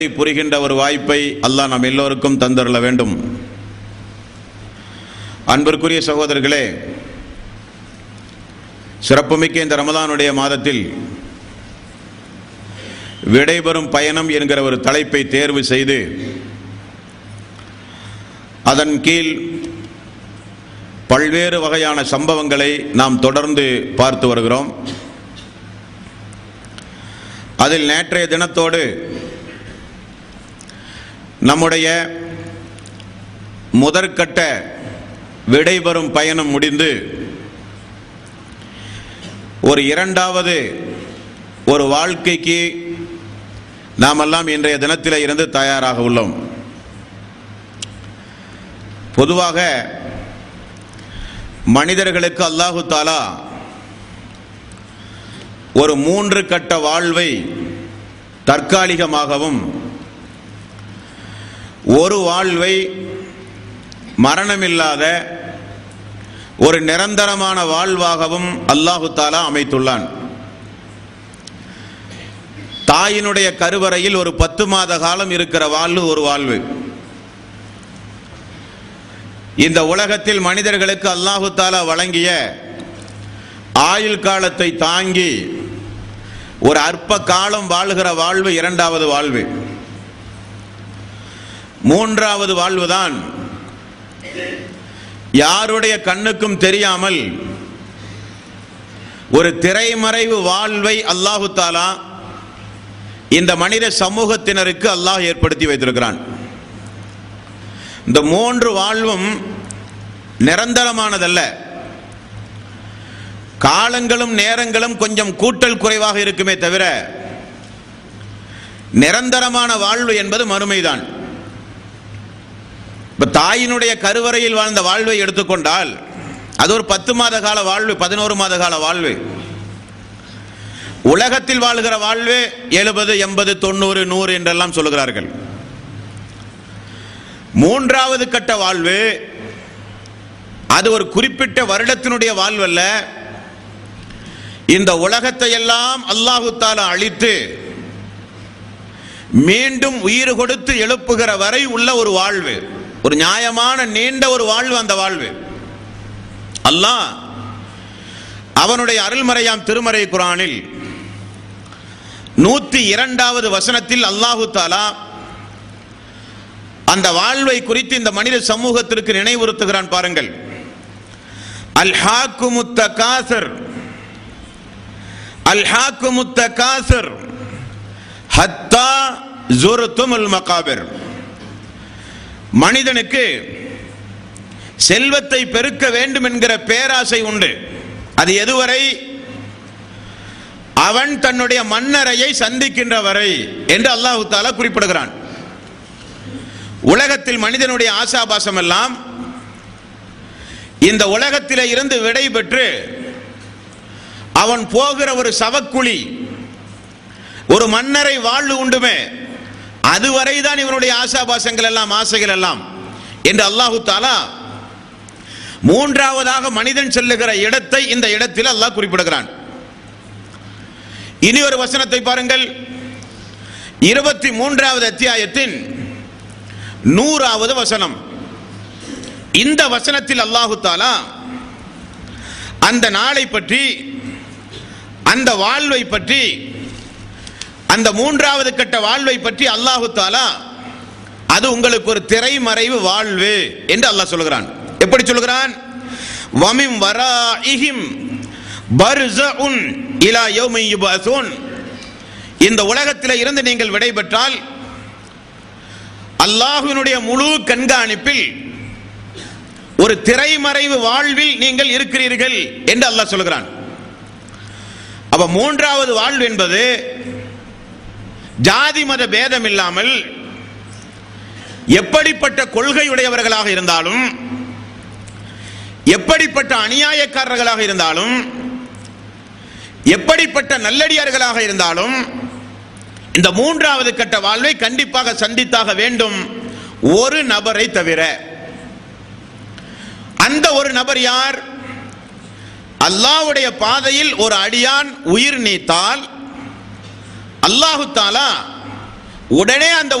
புரிகின்ற ஒரு வாய்ப்பை அல்லாஹ் நம் எல்லோருக்கும் தந்தருள வேண்டும் அன்பிற்குரிய சகோதரர்களே சிறப்புமிக்க இந்த ரமதானுடைய மாதத்தில் விடைபெறும் பயணம் என்கிற ஒரு தலைப்பை தேர்வு செய்து அதன் கீழ் பல்வேறு வகையான சம்பவங்களை நாம் தொடர்ந்து பார்த்து வருகிறோம் அதில் நேற்றைய தினத்தோடு நம்முடைய முதற்கட்ட விடைபெறும் பயணம் முடிந்து ஒரு இரண்டாவது ஒரு வாழ்க்கைக்கு நாமெல்லாம் இன்றைய தினத்தில் இருந்து தயாராக உள்ளோம் பொதுவாக மனிதர்களுக்கு அல்லாஹு தாலா ஒரு மூன்று கட்ட வாழ்வை தற்காலிகமாகவும் ஒரு வாழ்வை மரணமில்லாத ஒரு நிரந்தரமான வாழ்வாகவும் அல்லாஹு தாலா அமைத்துள்ளான் தாயினுடைய கருவறையில் ஒரு பத்து மாத காலம் இருக்கிற வாழ்வு ஒரு வாழ்வு இந்த உலகத்தில் மனிதர்களுக்கு அல்லாஹு தாலா வழங்கிய ஆயுள் காலத்தை தாங்கி ஒரு அற்ப காலம் வாழ்கிற வாழ்வு இரண்டாவது வாழ்வு மூன்றாவது வாழ்வுதான் யாருடைய கண்ணுக்கும் தெரியாமல் ஒரு திரைமறைவு வாழ்வை அல்லாஹு தாலா இந்த மனித சமூகத்தினருக்கு அல்லாஹ் ஏற்படுத்தி வைத்திருக்கிறான் இந்த மூன்று வாழ்வும் நிரந்தரமானதல்ல காலங்களும் நேரங்களும் கொஞ்சம் கூட்டல் குறைவாக இருக்குமே தவிர நிரந்தரமான வாழ்வு என்பது மறுமைதான் இப்ப தாயினுடைய கருவறையில் வாழ்ந்த வாழ்வை எடுத்துக்கொண்டால் அது ஒரு பத்து மாத கால வாழ்வு பதினோரு மாத கால வாழ்வு உலகத்தில் வாழ்கிற வாழ்வு எழுபது எண்பது தொண்ணூறு நூறு என்றெல்லாம் சொல்லுகிறார்கள் மூன்றாவது கட்ட வாழ்வு அது ஒரு குறிப்பிட்ட வருடத்தினுடைய வாழ்வல்ல இந்த உலகத்தை எல்லாம் அல்லாஹு தாலா அழித்து மீண்டும் உயிர் கொடுத்து எழுப்புகிற வரை உள்ள ஒரு வாழ்வு ஒரு நியாயமான நீண்ட ஒரு வாழ்வு அந்த வாழ்வு அல்லாஹ் அவனுடைய அருள்மறையாம் திருமறை குரானில் நூத்தி இரண்டாவது வசனத்தில் அல்லாஹு தாலா அந்த வாழ்வை குறித்து இந்த மனித சமூகத்திற்கு நினைவுறுத்துகிறான் பாருங்கள் அல்ஹாக்கு முத்த காசர் அல்ஹாக்கு முத்த காசர் ஹத்தா ஜுருத்துமுல் மகாபிர் மனிதனுக்கு செல்வத்தை பெருக்க வேண்டும் என்கிற பேராசை உண்டு அது எதுவரை அவன் தன்னுடைய மன்னரையை சந்திக்கின்ற வரை என்று அல்லாஹு தாலா குறிப்பிடுகிறான் உலகத்தில் மனிதனுடைய ஆசாபாசம் எல்லாம் இந்த உலகத்திலே இருந்து விடை பெற்று அவன் போகிற ஒரு சவக்குழி ஒரு மன்னரை வாழ்வு உண்டுமே அதுவரைதான் இவனுடைய ஆசாபாசங்கள் எல்லாம் ஆசைகள் எல்லாம் என்று அல்லாஹு தாலா மூன்றாவதாக மனிதன் செல்லுகிற இடத்தை இந்த இடத்தில் அல்லாஹ் குறிப்பிடுகிறான் இனி ஒரு வசனத்தை பாருங்கள் இருபத்தி மூன்றாவது அத்தியாயத்தின் நூறாவது வசனம் இந்த வசனத்தில் அல்லாஹு தாலா அந்த நாளை பற்றி அந்த வாழ்வை பற்றி அந்த மூன்றாவது கட்ட வாழ்வை பற்றி அல்லாஹு தாலா அது உங்களுக்கு ஒரு திரைமறைவு வாழ்வு என்று அல்லாஹ் சொல்கிறான் எப்படி சொல்கிறான் வமிம் வராஇஹிம் பர்ஸஉன் இலா யௌமி யுபஅஸூன் இந்த உலகத்தில் இருந்து நீங்கள் விடைபெற்றால் அல்லாஹ்வினுடைய முழு கண்காணிப்பில் ஒரு திரைமறைவு வாழ்வில் நீங்கள் இருக்கிறீர்கள் என்று அல்லாஹ் சொல்கிறான் அப்ப மூன்றாவது வாழ்வு என்பது ஜாதி மத பேதம் இல்லாமல் எப்படிப்பட்ட கொள்கையுடையவர்களாக இருந்தாலும் எப்படிப்பட்ட அநியாயக்காரர்களாக இருந்தாலும் எப்படிப்பட்ட நல்லடியார்களாக இருந்தாலும் இந்த மூன்றாவது கட்ட வாழ்வை கண்டிப்பாக சந்தித்தாக வேண்டும் ஒரு நபரை தவிர அந்த ஒரு நபர் யார் அல்லாஹ்வுடைய பாதையில் ஒரு அடியான் உயிர் நீத்தால் அல்லாஹு தாலா உடனே அந்த